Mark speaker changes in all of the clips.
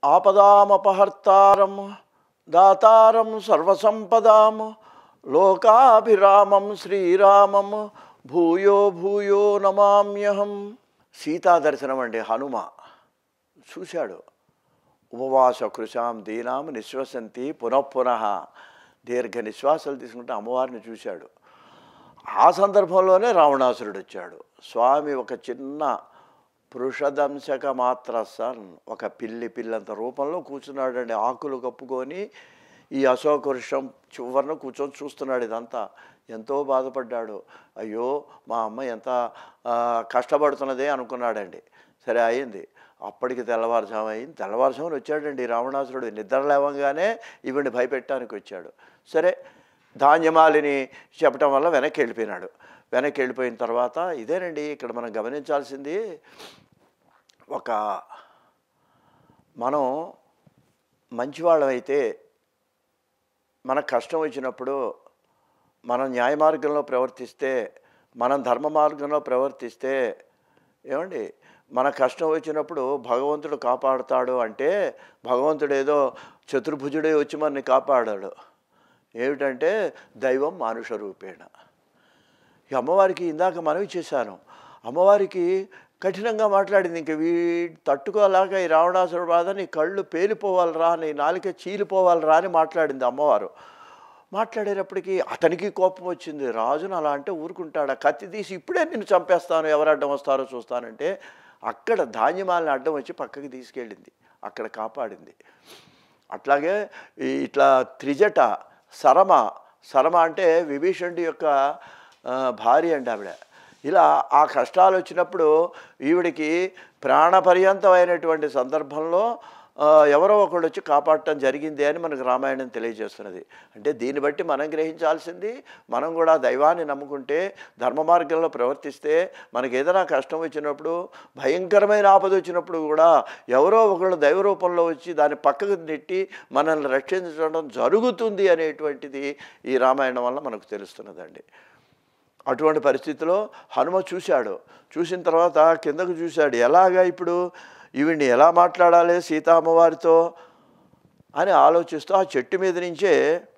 Speaker 1: ఆపదామపహర్తారం దాతారం సర్వసంపదాం లోకాభిరామం శ్రీరామం భూయో భూయో నమామ్యహం సీతా దర్శనం అండి హనుమ చూశాడు ఉపవాస కృషాం దీనాం నిశ్వసంతి పునఃపునః దీర్ఘ నిశ్వాసాలు తీసుకుంటే అమ్మవారిని చూశాడు ఆ సందర్భంలోనే రావణాసురుడు వచ్చాడు స్వామి ఒక చిన్న పురుషదంశక మాత్ర సన్ ఒక పిల్లి పిల్లంత రూపంలో కూర్చున్నాడండి ఆకులు కప్పుకొని ఈ అశోక వృక్షం చివరన కూర్చొని చూస్తున్నాడు ఇదంతా ఎంతో బాధపడ్డాడు అయ్యో మా అమ్మ ఎంత ఆ, కష్టపడుతున్నదే అనుకున్నాడండి సరే అయింది అప్పటికి తెల్లవారుజాము అయింది తెల్లవారుజామున వచ్చాడండి రావణాసురుడు నిద్ర లేవంగానే ఈవిని భయపెట్టడానికి వచ్చాడు సరే ధాన్యమాలిని చెప్పటం వల్ల వెనక్కి వెళ్ళిపోయినాడు వెనక్కి వెళ్ళిపోయిన తర్వాత ఇదేనండి ఇక్కడ మనం గమనించాల్సింది ఒక మనం మంచివాళ్ళమైతే మనకు కష్టం వచ్చినప్పుడు మనం న్యాయ మార్గంలో ప్రవర్తిస్తే మనం ధర్మ మార్గంలో ప్రవర్తిస్తే ఏమండి మన కష్టం వచ్చినప్పుడు భగవంతుడు కాపాడుతాడు అంటే భగవంతుడు ఏదో చతుర్భుజుడే వచ్చి మనని కాపాడాడు ఏమిటంటే దైవం మానుష రూపేణ ఈ అమ్మవారికి ఇందాక మనవి చేశాను అమ్మవారికి కఠినంగా మాట్లాడింది ఇంక వీ తట్టుకోలేక ఈ రావణాసురుడు బాధ నీ కళ్ళు పేలిపోవాలరా నీ నాలిక చీలిపోవాలరా అని మాట్లాడింది అమ్మవారు మాట్లాడేటప్పటికి అతనికి కోపం వచ్చింది రాజును అలా అంటే ఊరుకుంటాడా కత్తి తీసి ఇప్పుడే నిన్ను చంపేస్తాను ఎవరు అడ్డం వస్తారో చూస్తానంటే అక్కడ ధాన్యమాలని అడ్డం వచ్చి పక్కకి తీసుకెళ్ళింది అక్కడ కాపాడింది అట్లాగే ఈ ఇట్లా త్రిజట సరమ సరమ అంటే విభీషణుడి యొక్క ఆ, భార్య అండి ఆవిడ ఇలా ఆ కష్టాలు వచ్చినప్పుడు ఈవిడికి ప్రాణపర్యంతమైనటువంటి సందర్భంలో ఆ, ఎవరో ఒకడు వచ్చి కాపాడటం జరిగింది అని మనకు రామాయణం తెలియజేస్తున్నది అంటే దీన్ని బట్టి మనం గ్రహించాల్సింది మనం కూడా దైవాన్ని నమ్ముకుంటే ధర్మ మార్గంలో ప్రవర్తిస్తే మనకి ఏదైనా కష్టం వచ్చినప్పుడు భయంకరమైన ఆపద వచ్చినప్పుడు కూడా ఎవరో ఒకళ్ళు దైవ రూపంలో వచ్చి దాన్ని పక్కకు నెట్టి మనల్ని రక్షించడం జరుగుతుంది అనేటువంటిది ఈ రామాయణం వల్ల మనకు తెలుస్తున్నదండి అటువంటి పరిస్థితిలో హనుమ చూశాడు చూసిన తర్వాత కిందకు చూశాడు ఎలాగా ఇప్పుడు ఈవిడ్ని ఎలా మాట్లాడాలి సీతా అమ్మవారితో అని ఆలోచిస్తూ ఆ చెట్టు మీద నుంచే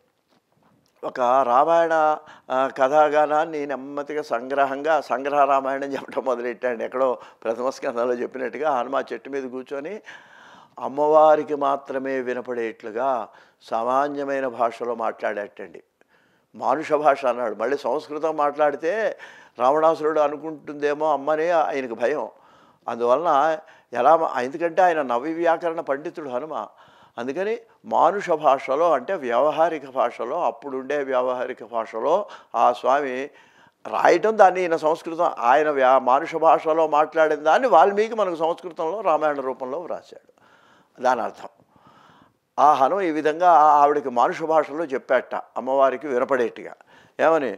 Speaker 1: ఒక రామాయణ ఆ, కథాగానాన్ని నెమ్మదిగా సంగ్రహంగా సంగ్రహ రామాయణం చెప్పడం మొదలెట్టాడు ఎక్కడో ప్రథమ స్కంధంలో చెప్పినట్టుగా హనుమ చెట్టు మీద కూర్చొని అమ్మవారికి మాత్రమే వినపడేట్లుగా సామాన్యమైన భాషలో మాట్లాడేటండి మానుష భాష అన్నాడు మళ్ళీ సంస్కృతం మాట్లాడితే రావణాసురుడు అనుకుంటుందేమో అమ్మనే ఆయనకు భయం అందువలన ఎలా మా- ఎందుకంటే ఆయన నవ్య వ్యాకరణ పండితుడు హనుమ అందుకని మానుష భాషలో అంటే వ్యవహారిక భాషలో అప్పుడుండే వ్యవహారిక భాషలో ఆ స్వామి రాయటం దాన్ని ఈయన సంస్కృతం ఆయన వ్యా మానుష భాషలో మాట్లాడిన దాన్ని వాల్మీకి మనకు సంస్కృతంలో రామాయణ రూపంలో వ్రాశాడు దాని అర్థం ఆ హనుమ ఈ విధంగా ఆ ఆవిడకి మానుష భాషలో చెప్పాట అమ్మవారికి వినపడేట్టుగా ఏమని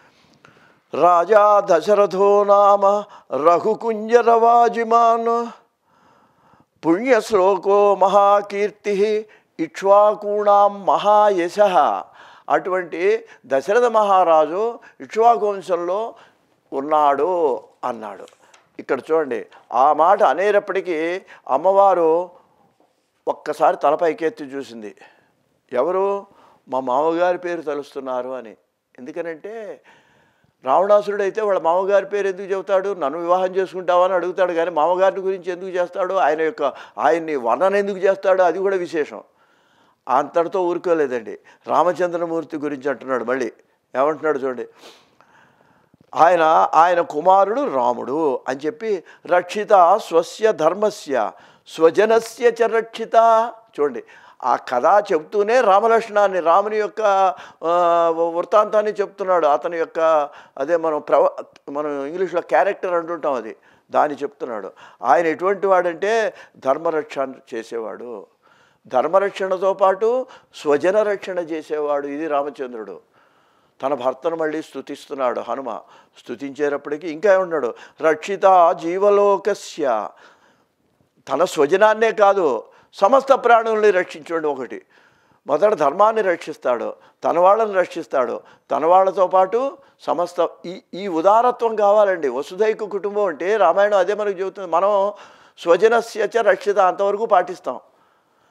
Speaker 1: రాజా దశరథో నామ రఘుకుంజరవాజిమాన్ పుణ్యశ్లోకో మహాకీర్తి ఇక్ష్వాకూణాం మహాయశ అటువంటి దశరథ మహారాజు ఇక్ష్వాకు వంశంలో ఉన్నాడు అన్నాడు ఇక్కడ చూడండి ఆ మాట అనేటప్పటికీ అమ్మవారు ఒక్కసారి తల పైకెత్తి చూసింది ఎవరు మా మామగారి పేరు తలుస్తున్నారు అని ఎందుకనంటే రావణాసురుడు అయితే వాళ్ళ మామగారి పేరు ఎందుకు చెబుతాడు నన్ను వివాహం చేసుకుంటావా అని అడుగుతాడు కానీ మామగారిని గురించి ఎందుకు చేస్తాడు ఆయన యొక్క ఆయన్ని వర్ణన ఎందుకు చేస్తాడు అది కూడా విశేషం అంతటితో ఊరుకోలేదండి రామచంద్రమూర్తి గురించి అంటున్నాడు మళ్ళీ ఏమంటున్నాడు చూడండి ఆయన ఆయన కుమారుడు రాముడు అని చెప్పి రక్షిత స్వస్య ధర్మస్య స్వజనస్య చ రక్షిత చూడండి ఆ కథ చెప్తూనే రామలక్ష్మణాన్ని రాముని యొక్క ఆ, వృత్తాంతాన్ని చెప్తున్నాడు అతని యొక్క అదే మనం ప్రవ మనం ఇంగ్లీష్లో క్యారెక్టర్ అంటుంటాం అది దాన్ని చెప్తున్నాడు ఆయన ఎటువంటి వాడంటే ధర్మరక్షణ చేసేవాడు ధర్మరక్షణతో పాటు స్వజన రక్షణ చేసేవాడు ఇది రామచంద్రుడు తన భర్తను మళ్ళీ స్తుతిస్తున్నాడు హనుమ స్తుతించేటప్పటికి ఇంకా ఏమన్నాడు రక్షిత జీవలోకస్య తన స్వజనాన్నే కాదు సమస్త ప్రాణుల్ని రక్షించండి ఒకటి మొదట ధర్మాన్ని రక్షిస్తాడు తన వాళ్ళని రక్షిస్తాడు తన వాళ్ళతో పాటు సమస్త ఈ ఈ ఉదారత్వం కావాలండి వసుధైక కుటుంబం అంటే రామాయణం అదే మనకు చెబుతుంది మనం స్వజనస్యచ రక్షిత అంతవరకు పాటిస్తాం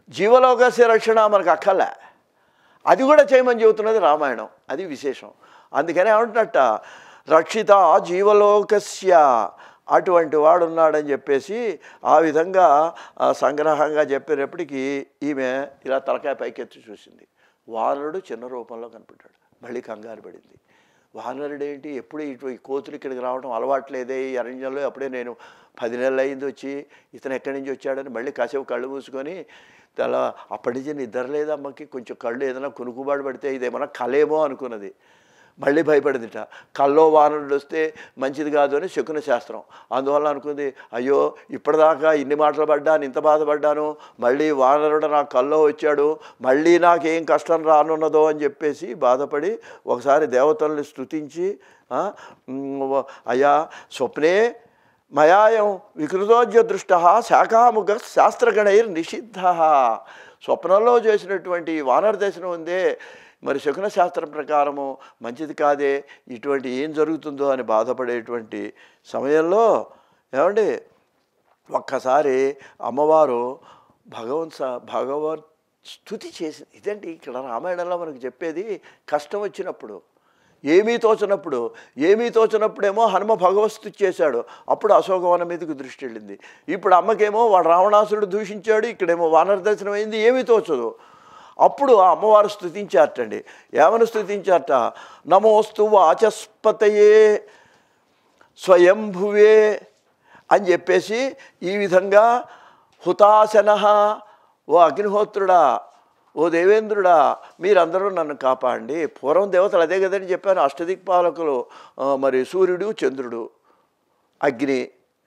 Speaker 1: జీవలోకస్య రక్షణ మనకు అక్కర్లే అది కూడా చేయమని చెబుతున్నది రామాయణం అది విశేషం అందుకని ఏమంటున్నట్ట రక్షిత జీవలోకస్య అటువంటి వాడు ఉన్నాడని చెప్పేసి ఆ విధంగా ఆ, సంగ్రహంగా చెప్పేటప్పటికి ఈమె ఇలా తలకాయ పైకెత్తి చూసింది వానరుడు చిన్న రూపంలో కనిపెట్టాడు మళ్ళీ కంగారు పడింది వానరుడు ఏంటి ఎప్పుడు ఇటు ఈ కోతులు ఇక్కడికి రావడం అలవాట్లేదే ఈ అరణ్యంలో అప్పుడే నేను పది నెలలు అయింది వచ్చి ఇతను ఎక్కడి నుంచి వచ్చాడని మళ్ళీ కాసేపు కళ్ళు మూసుకొని అలా అప్పటి నుంచి నిద్ర లేదు అమ్మకి కొంచెం కళ్ళు ఏదైనా కునుకుబాటు పడితే ఇదేమన్నా కలేమో అనుకున్నది మళ్ళీ భయపడిందిట కల్లో వానరుడు వస్తే మంచిది కాదు అని శకున శాస్త్రం అందువల్ల అనుకుంది అయ్యో ఇప్పటిదాకా ఇన్ని మాటలు పడ్డాను ఇంత బాధపడ్డాను మళ్ళీ వానరుడు నా కల్లో వచ్చాడు మళ్ళీ నాకేం కష్టం రానున్నదో అని చెప్పేసి బాధపడి ఒకసారి దేవతల్ని స్తుతించి ఆ, ఉమ్, అయ్యా స్వప్నే మయాయం వికృతోజ్య దృష్ట శాఖాముఖ శాస్త్రగణైర్ నిషిద్ధ స్వప్నంలో చేసినటువంటి ఈ వానర దర్శనం ఉందే మరి శకున శాస్త్రం ప్రకారము మంచిది కాదే ఇటువంటి ఏం జరుగుతుందో అని బాధపడేటువంటి సమయంలో ఏమండి ఒక్కసారి అమ్మవారు భగవంత్ స- భగవత్ స్థుతి చేసి ఇదండి ఇక్కడ రామాయణంలో మనకు చెప్పేది కష్టం వచ్చినప్పుడు ఏమీ తోచనప్పుడు ఏమీ తోచనప్పుడేమో హనుమ భగవస్థుతి చేశాడు అప్పుడు అశోకవనం మీదకి దృష్టి వెళ్ళింది ఇప్పుడు అమ్మకేమో వాడు రావణాసురుడు దూషించాడు ఇక్కడేమో వానర దర్శనం అయింది ఏమీ తోచదు అప్పుడు ఆ అమ్మవారు స్థుతించారటండి ఏమని స్థుతించారట నమోస్తు వాచస్పతయే స్వయంభువే అని చెప్పేసి ఈ విధంగా హుతాశన ఓ అగ్నిహోత్రుడా ఓ దేవేంద్రుడా మీరందరూ నన్ను కాపాడండి పూర్వం దేవతలు అదే కదని చెప్పాను అష్టదిక్పాలకులు ఆ, మరి సూర్యుడు చంద్రుడు అగ్ని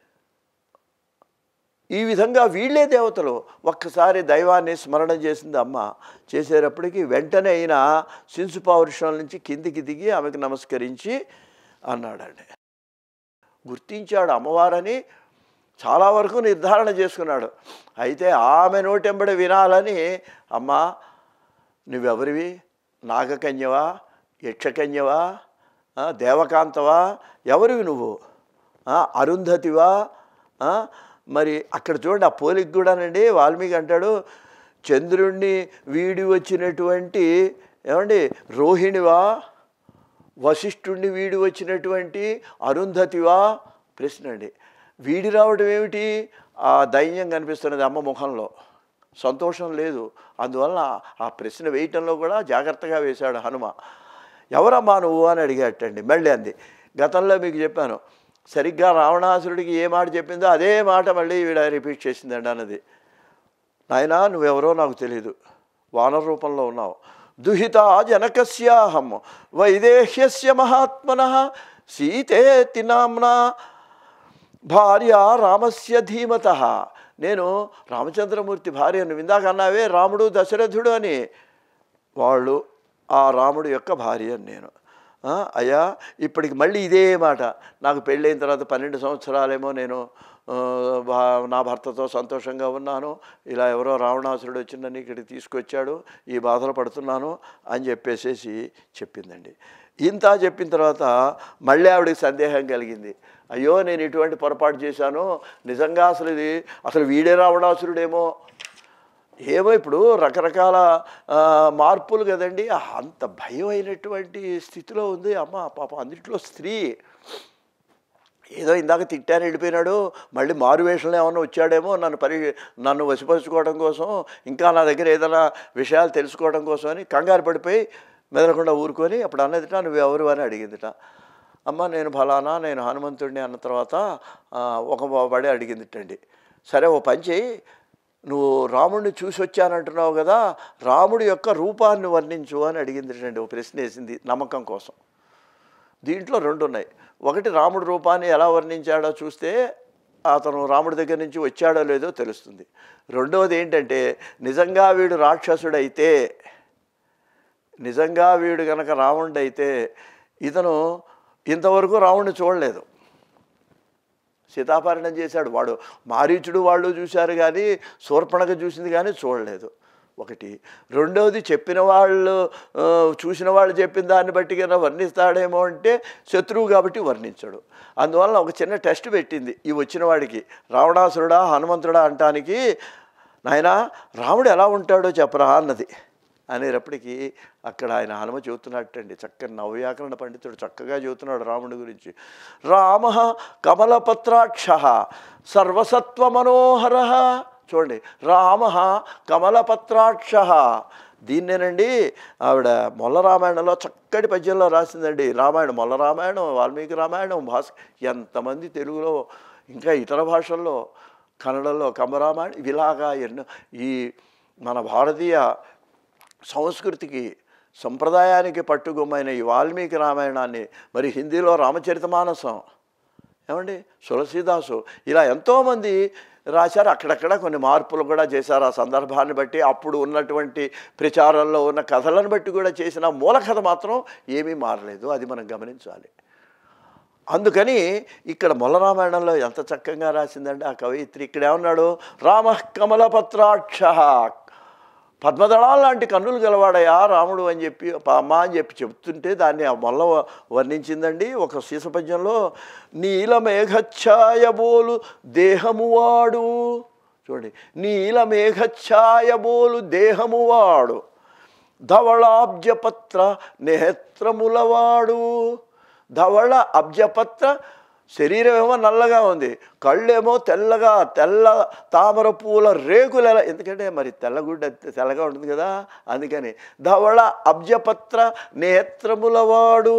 Speaker 1: ఈ విధంగా వీళ్ళే దేవతలు ఒక్కసారి దైవాన్ని స్మరణ చేసింది అమ్మ చేసేటప్పటికి వెంటనే అయిన శింసు పౌరుషం నుంచి కిందికి దిగి ఆమెకు నమస్కరించి అన్నాడండి గుర్తించాడు అమ్మవారని చాలా వరకు నిర్ధారణ చేసుకున్నాడు అయితే ఆమె నోటెంబడి వినాలని అమ్మా నువ్వెవరివి నాగకన్యవా యక్షకన్యవా ఆ, దేవకాంతవా ఎవరివి నువ్వు ఆ, అరుంధతివా ఆ, మరి అక్కడ చూడండి ఆ పోలికి కూడానండి వాల్మీకి అంటాడు చంద్రుణ్ణి వీడి వచ్చినటువంటి ఏమండి రోహిణివా వశిష్ఠుణ్ణి వీడి వచ్చినటువంటి అరుంధతివా ప్రశ్న అండి వీడి రావడం ఏమిటి ఆ దైన్యం కనిపిస్తున్నది అమ్మ ముఖంలో సంతోషం లేదు అందువల్ల ఆ ప్రశ్న వేయటంలో కూడా జాగ్రత్తగా వేశాడు హనుమ ఎవరమ్మా నువ్వు అని అడిగాటండి మళ్ళీ అంది గతంలో మీకు చెప్పాను సరిగ్గా రావణాసురుడికి ఏ మాట చెప్పిందో అదే మాట మళ్ళీ ఈవిడ రిపీట్ చేసిందండి అన్నది నాయనా నువ్వెవరో నాకు తెలియదు వానర రూపంలో ఉన్నావు దుహిత జనకస్యాహం వైదేహ్యస్య మహాత్మన సీతేతి నామ్నా భార్య రామస్య ధీమత నేను రామచంద్రమూర్తి భార్యను ఇందాక అన్నావే రాముడు దశరథుడు అని వాళ్ళు ఆ రాముడు యొక్క భార్య అని నేను ఆ, అయ్యా ఇప్పటికి మళ్ళీ ఇదే మాట నాకు పెళ్ళైన తర్వాత పన్నెండు సంవత్సరాలేమో నేను ఆ, భా- నా భర్తతో సంతోషంగా ఉన్నాను ఇలా ఎవరో రావణాసురుడు వచ్చి నన్ను ఇక్కడికి తీసుకొచ్చాడు ఈ బాధలు పడుతున్నాను అని చెప్పేసేసి చెప్పిందండి ఇంత చెప్పిన తర్వాత మళ్ళీ ఆవిడకి సందేహం కలిగింది అయ్యో నేను ఇటువంటి పొరపాటు చేశాను నిజంగా అసలు ఇది అసలు వీడే రావణాసురుడేమో ఏమో ఇప్పుడు రకరకాల ఆ, మార్పులు కదండి అంత భయం అయినటువంటి స్థితిలో ఉంది అమ్మ పాప అన్నింటిలో స్త్రీ ఏదో ఇందాక తిట్టాను వెళ్ళిపోయినాడు మళ్ళీ మారు వేషంలో ఏమన్నా వచ్చాడేమో నన్ను పరి నన్ను వశపరుచుకోవడం కోసం ఇంకా నా దగ్గర ఏదైనా విషయాలు తెలుసుకోవడం కోసం అని కంగారు పడిపోయి మెదలకుండా ఊరుకొని అప్పుడు అన్నదిట నువ్వు ఎవరు అని అడిగిందిట అమ్మ నేను ఫలానా నేను హనుమంతుడిని అన్న తర్వాత ఆ, ఒక పడి అడిగిందిటండి సరే ఓ పని చేయి నువ్వు రాముడిని చూసి వచ్చానంటున్నావు కదా రాముడి యొక్క రూపాన్ని వర్ణించు అని అడిగిందిటండి ఓ ప్రశ్న వేసింది నమ్మకం కోసం దీంట్లో రెండు ఉన్నాయి ఒకటి రాముడి రూపాన్ని ఎలా వర్ణించాడో చూస్తే అతను రాముడి దగ్గర నుంచి వచ్చాడో లేదో తెలుస్తుంది రెండవది ఏంటంటే నిజంగా వీడు రాక్షసుడైతే నిజంగా వీడు గనక రావణుడు అయితే ఇతను ఇంతవరకు రావణ్ణి చూడలేదు సీతాపహరణం చేశాడు వాడు మారీచుడు వాళ్ళు చూశారు కానీ శూర్పణక చూసింది కానీ చూడలేదు ఒకటి రెండవది చెప్పిన వాళ్ళు ఆ, చూసిన వాళ్ళు చెప్పిన దాన్ని బట్టి కన్నా వర్ణిస్తాడేమో అంటే శత్రువు కాబట్టి వర్ణించడు అందువల్ల ఒక చిన్న టెస్ట్ పెట్టింది ఈ వచ్చిన వాడికి రావణాసురుడా హనుమంతుడా అంటానికి నాయనా రాముడు ఎలా ఉంటాడో చెప్పరా అన్నది అనేటప్పటికీ అక్కడ ఆయన హనుమ చెబుతున్నట్టండి చక్కని నవ్యాకరణ పండితుడు చక్కగా చెబుతున్నాడు రాముడి గురించి రామ కమలపత్రాక్ష సర్వసత్వ మనోహర చూడండి రామ కమలపత్రాక్ష దీన్నేనండి ఆవిడ మొల్ల రామాయణంలో చక్కటి పద్యంలో రాసిందండి రామాయణం మొల్ల రామాయణం వాల్మీకి రామాయణం భాస్ ఎంతమంది తెలుగులో ఇంకా ఇతర భాషల్లో కన్నడలో కమరామాయణం ఇలాగా ఎన్నో ఈ మన భారతీయ సంస్కృతికి సంప్రదాయానికి పట్టుగొమ్మైన ఈ వాల్మీకి రామాయణాన్ని మరి హిందీలో రామచరితమానసం ఏమండి తులసీదాసు ఇలా ఎంతోమంది రాశారు అక్కడక్కడ కొన్ని మార్పులు కూడా చేశారు ఆ సందర్భాన్ని బట్టి అప్పుడు ఉన్నటువంటి ప్రచారంలో ఉన్న కథలను బట్టి కూడా చేసిన మూల కథ మాత్రం ఏమీ మారలేదు అది మనం గమనించాలి అందుకని ఇక్కడ మొల్ల రామాయణంలో ఎంత చక్కగా రాసిందండి ఆ కవయిత్రి ఇక్కడ ఏమన్నాడు రామ కమలపత్రాక్ష పద్మదళాలు లాంటి కన్నులు గలవాడయా రాముడు అని చెప్పి అమ్మ అని చెప్పి చెప్తుంటే దాన్ని ఆ మొల్ల వర్ణించిందండి ఒక శీసపద్యంలో నీలమేఘఛాయబోలు దేహము వాడు చూడండి నీలమేఘఛాయబోలు దేహము వాడు ధవళాబ్జపత్ర నేత్రములవాడు ధవళ అబ్జపత్ర శరీరం ఏమో నల్లగా ఉంది కళ్ళేమో తెల్లగా తెల్ల తామర పూల రేకులు ఎలా ఎందుకంటే మరి తెల్లగుడ్డ తెల్లగా ఉంటుంది కదా అందుకని ధవళ అబ్జపత్ర నేత్రములవాడు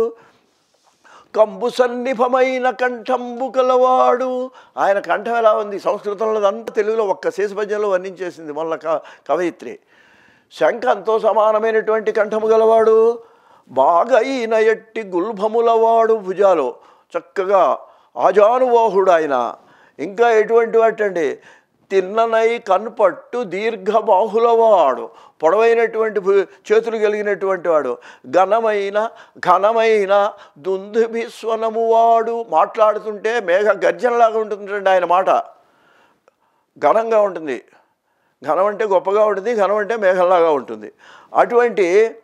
Speaker 1: కంబు సన్నిభమైన కంఠంబు కలవాడు ఆయన కంఠం ఎలా ఉంది సంస్కృతంలో అంతా తెలుగులో ఒక్క శేషపద్యంలో వర్ణించేసింది మొన్న క కవయిత్రి శంఖంతో సమానమైనటువంటి కంఠము గలవాడు బాగా ఈయన ఎట్టి గుల్భములవాడు భుజాలు చక్కగా ఆజానువాహుడు ఆయన ఇంకా ఎటువంటి వాటండి తిన్ననై కన్పట్టు దీర్ఘబాహులవాడు పొడవైనటువంటి భు- చేతులు కలిగినటువంటి వాడు ఘనమైన ఘనమైన దుందుభిస్వనము వాడు మాట్లాడుతుంటే మేఘ గర్జనలాగా ఉంటుందండి ఆయన మాట ఘనంగా ఉంటుంది ఘనం అంటే గొప్పగా ఉంటుంది ఘనం అంటే మేఘంలాగా ఉంటుంది అటువంటి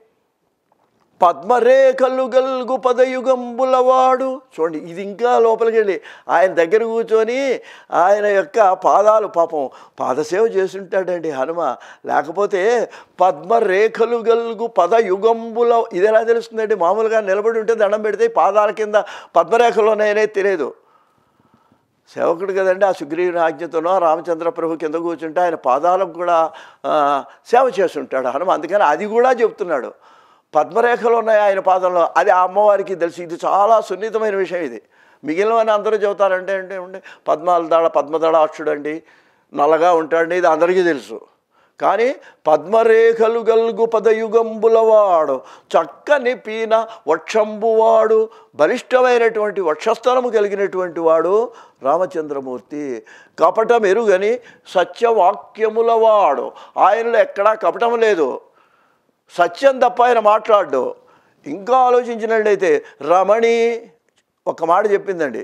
Speaker 1: పద్మరేఖలు గల్గు పదయుగంబులవాడు చూడండి ఇది ఇంకా లోపలికి వెళ్ళి ఆయన దగ్గర కూర్చొని ఆయన యొక్క పాదాలు పాపం పాదసేవ చేస్తుంటాడండి హనుమ లేకపోతే పద్మరేఖలు గల్గు పదయుగంబుల ఇది ఎలా తెలుస్తుందండి మామూలుగా నిలబడి ఉంటే దండం పెడితే ఈ పాదాల కింద పద్మరేఖలు ఉన్నాయనే తెలియదు సేవకుడు కదండి ఆ సుగ్రీవుని ఆజ్ఞతోనో రామచంద్ర ప్రభు కింద కూర్చుంటే ఆయన పాదాలకు కూడా ఆ, సేవ చేస్తుంటాడు హనుమ అందుకని అది కూడా చెప్తున్నాడు పద్మరేఖలు ఉన్నాయి ఆయన పాదంలో అది ఆ అమ్మవారికి తెలిసి ఇది చాలా సున్నితమైన విషయం ఇది మిగిలినవని అందరూ చెబుతారంటే అంటే ఉండే పద్మాల దళ పద్మదళాక్షుడు అండి నల్లగా ఉంటాడండి ఇది అందరికీ తెలుసు కానీ పద్మరేఖలు గల్గు పదయుగంబులవాడు చక్కని పీన వక్షంబువాడు బలిష్టమైనటువంటి వక్షస్థలము కలిగినటువంటి వాడు రామచంద్రమూర్తి కపటం ఎరుగని సత్యవాక్యములవాడు ఆయనలో ఎక్కడా కపటం లేదు సత్యం తప్ప ఆయన మాట్లాడు ఇంకా ఆలోచించినట్లయితే రమణి ఒక మాట చెప్పిందండి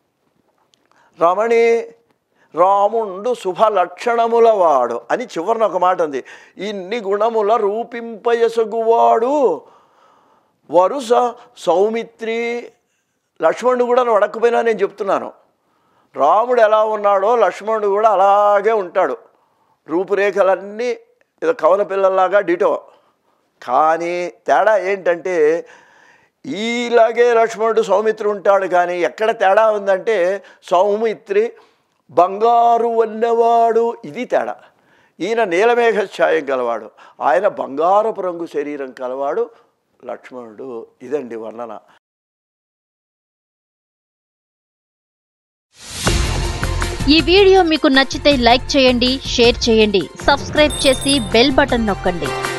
Speaker 1: రమణి రాముండు శుభ లక్షణముల వాడు అని చివరిన ఒక మాట ఉంది ఇన్ని గుణముల రూపింపయసగువాడు వరుస సౌమిత్రి లక్ష్మణుడు కూడా వడకపోయినా నేను చెప్తున్నాను రాముడు ఎలా ఉన్నాడో లక్ష్మణుడు కూడా అలాగే ఉంటాడు రూపురేఖలన్నీ ఏదో కవల పిల్లల్లాగా డిటో కానీ తేడా ఏంటంటే ఈలాగే లక్ష్మణుడు సౌమిత్రి ఉంటాడు కానీ ఎక్కడ తేడా ఉందంటే సౌమిత్రి బంగారు వన్నవాడు ఇది తేడా ఈయన నీలమేఘ ఛాయం కలవాడు ఆయన బంగారపు రంగు శరీరం కలవాడు లక్ష్మణుడు ఇదండి వర్ణన
Speaker 2: ఈ వీడియో మీకు నచ్చితే లైక్ చేయండి షేర్ చేయండి సబ్స్క్రైబ్ చేసి బెల్ బటన్ నొక్కండి